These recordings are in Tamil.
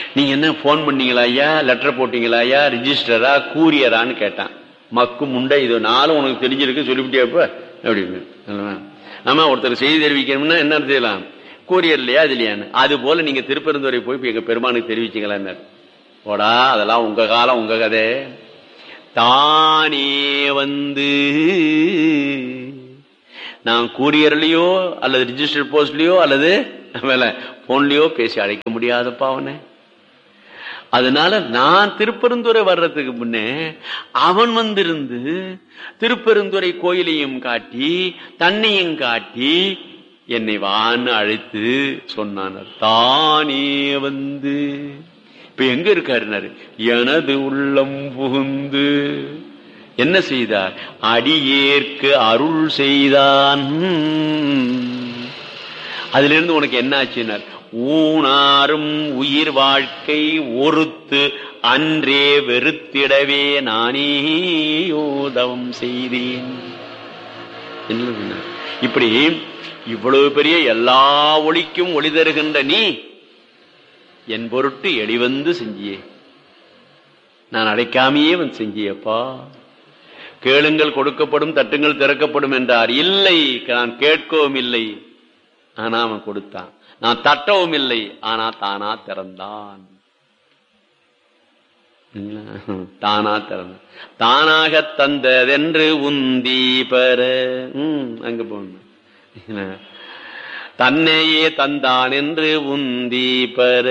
நீங்க என்ன போன் பண்ணீங்களா ஐயா லெட்டர் போட்டீங்களா ஐயா ரிஜிஸ்டரா கூரியரான்னு கேட்டான் மக்கு முண்டை இது நாளும் உனக்கு தெரிஞ்சிருக்கு சொல்லிவிட்டியா இப்ப அப்படின்னு அல்லவா? ஆமா ஒருத்தர் செய்தி தெரிவிக்கணும்னா என்ன செய்யலாம் கூரியர் இல்லையா அது இல்லையான்னு அது போல நீங்க திருப்பெருந்துறை போய் இப்ப எங்க பெருமானுக்கு தெரிவிச்சீங்களா போடா அதெல்லாம் உங்க காலம் உங்க கதை தானே வந்து நான் கூரியர்லயோ அல்லது ரிஜிஸ்டர் போஸ்ட்லயோ அல்லது போன்லயோ பேசி அழைக்க முடியாதப்பா அவனை அதனால நான் திருப்பெருந்துறை வர்றதுக்கு முன்னே அவன் வந்திருந்து திருப்பெருந்துறை கோயிலையும் காட்டி தன்னையும் காட்டி என்னை வான்னு அழைத்து சொன்னானர் தானே வந்து இப்ப எங்க இருக்காருனாரு எனது உள்ளம் புகுந்து என்ன செய்தார் அடியேற்கு அருள் செய்தான் அதுல இருந்து உனக்கு என்ன ஆச்சுனார் ஊனாரும் உயிர் வாழ்க்கை ஒருத்து அன்றே வெறுத்திடவே நானே யோதவம் செய்தேன் என்ன சொன்னார்? இப்படி இவ்வளவு பெரிய எல்லா ஒளிக்கும் ஒளி தருகின்ற நீ என் பொருட்டு எளிவந்து செஞ்சியே நான் அடைக்காமையே வந்து செஞ்சியப்பா கேளுங்கள் கொடுக்கப்படும் தட்டுங்கள் திறக்கப்படும் என்றார் இல்லை நான் கேட்கவும் இல்லை ஆனா அவன் கொடுத்தான் நான் தட்டவும் இல்லை ஆனா தானா திறந்தான் தானா திறந்தான் தானாக தந்ததென்று உந்தி பெற உம், அங்க போகணும் தன்னையே தந்தான் என்று உந்தி பெற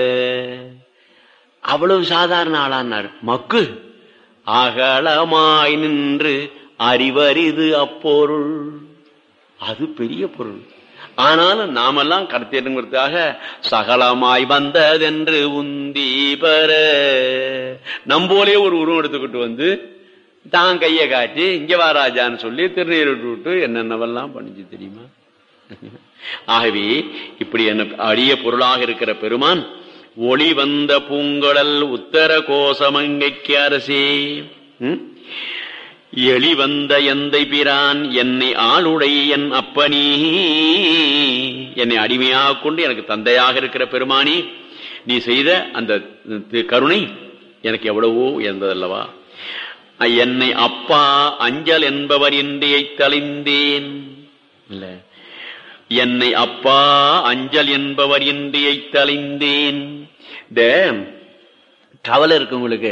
அவ்வளவு சாதாரண ஆளானார் மக்கு அகலமாய் நின்று அறிவரிது அப்பொருள் அது பெரிய பொருள் ஆனாலும் நாமெல்லாம் கடத்திடுங்கிறதுக்காக சகலமாய் வந்ததென்று உந்தி பெற நம்போலே ஒரு உருவம் எடுத்துக்கிட்டு வந்து தான் கையை காட்டி இங்க வா ராஜான்னு சொல்லி திருநீர் விட்டு விட்டு என்னென்னவெல்லாம் பண்ணிச்சு தெரியுமா ஆகவே இப்படி என்ன அரிய பொருளாக இருக்கிற பெருமான் ஒளி வந்த பூங்கடல் உத்தர கோசமங்கைக்கு அரசே ம்? எளி வந்த எந்தை பிரான் என்னை ஆளுடை என் அப்பனி என்னை அடிமையாக கொண்டு எனக்கு தந்தையாக இருக்கிற பெருமானி நீ செய்த அந்த தி- கருணை எனக்கு எவ்வளவோ உயர்ந்ததல்லவா என்னை அப்பா அஞ்சல் என்பவர் இன்றியை தலைந்தேன் இல்ல என்னை அப்பா அஞ்சல் என்பவர் இன்றியை தலைந்தேன் இந்த கவலை இருக்கவங்களுக்கு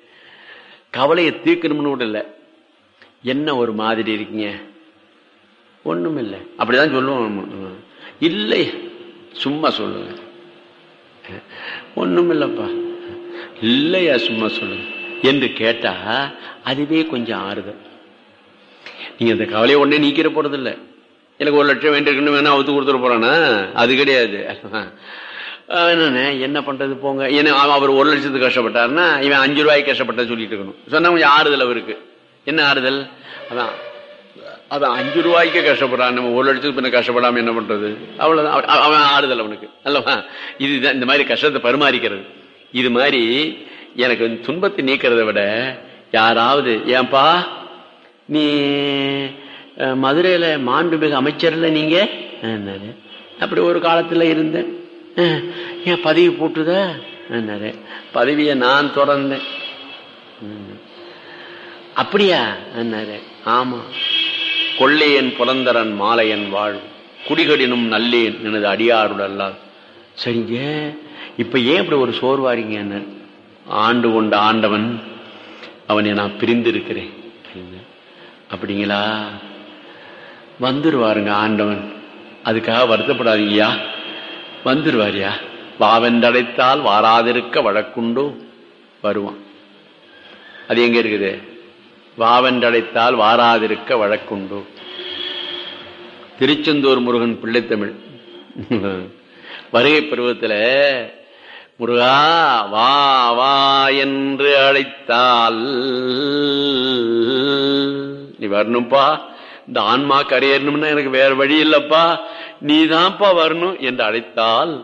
கவலையை தீர்க்கணும்னு கூட இல்லை என்ன ஒரு மாதிரி இருக்கீங்க ஒண்ணும் இல்லை அப்படிதான் சொல்லுவோம் நம்ம. இல்லை சும்மா சொல்லுங்க ஒண்ணும் இல்லப்பா இல்லையா சும்மா சொல்லுங்க என்று கேட்டா அதுவே கொஞ்சம் ஆறுதல் நீங்க அந்த கவலையை உடனே நீக்கிற போறது இல்ல எனக்கு ஒரு லட்சம் வேண்டியிருக்குன்னு வேணா அவுத்து கொடுத்துட போறானா அது கிடையாது அஹ் என்னண்ணே என்ன பண்றது போங்க ஏன்னா அவ- அவர் ஒரு லட்சத்துக்கு கஷ்டப்பட்டாருன்னா இவன் அஞ்சு ரூபாய்க்கு கஷ்டப்பட்டா சொல்லிட்டு இருக்கணும் சொன்னா கொஞ்சம் ஆறுதல் அவருக்கு என்ன ஆறுதல் அதான் அவன் அஞ்சு ரூபாய்க்கு கஷ்டப்படுறான் நம்ம ஒரு லட்சத்துக்கு பின்ன கஷ்டப்படாம என்ன பண்றது அவ்வளவுதான் அவ- அவன் ஆறுதல் அவனுக்கு அல்லவா இதுதான் இந்த மாதிரி கஷ்டத்தை பரிமாறிக்கிறது இது மாதிரி எனக்கு துன்பத்தை நீக்கிறதை விட யாராவது ஏன்பா நீ அஹ், மதுரையில மாண்புமிகு அமைச்சர்ல நீங்க என்னாரு அப்படி ஒரு காலத்துல இருந்தேன் அஹ், ஏன் பதவி போட்டுத என்னாரு பதவியை நான் தொடர்ந்தேன் ம். அப்படியா என்னாரு ஆமா கொள்ளையன் புலந்தரன் மாலையன் வாழ் குடிகடினும் நல்லேன் எனது அடியாருடல்லால் சரிங்க இப்ப ஏன் இப்படி ஒரு சோர்வாரிங்க என்ன ஆண்டு கொண்ட ஆண்டவன் அவனை நான் பிரிந்திருக்கிறேன் அப்படின்னார். அப்படிங்களா வந்துருவாருங்க ஆண்டவன் அதுக்காக வருத்தப்படாதீங்கயா வந்துருவாரியா வாவென்றடைத்தால் வாராதிருக்க வழக்குண்டோ வருவான் அது எங்க இருக்குது வாவென்றடைத்தால் வாராதிருக்க வழக்குண்டோ திருச்செந்தூர் முருகன் பிள்ளைத்தமிழ் வருகை பருவத்துல முருகா வா வா என்று அழைத்தால் நீ வரணும்பா இந்த ஆன்மா கரையேறணும்னா எனக்கு வேற வழி இல்லப்பா நீதான்ப்பா வரணும் என்று அழைத்தால்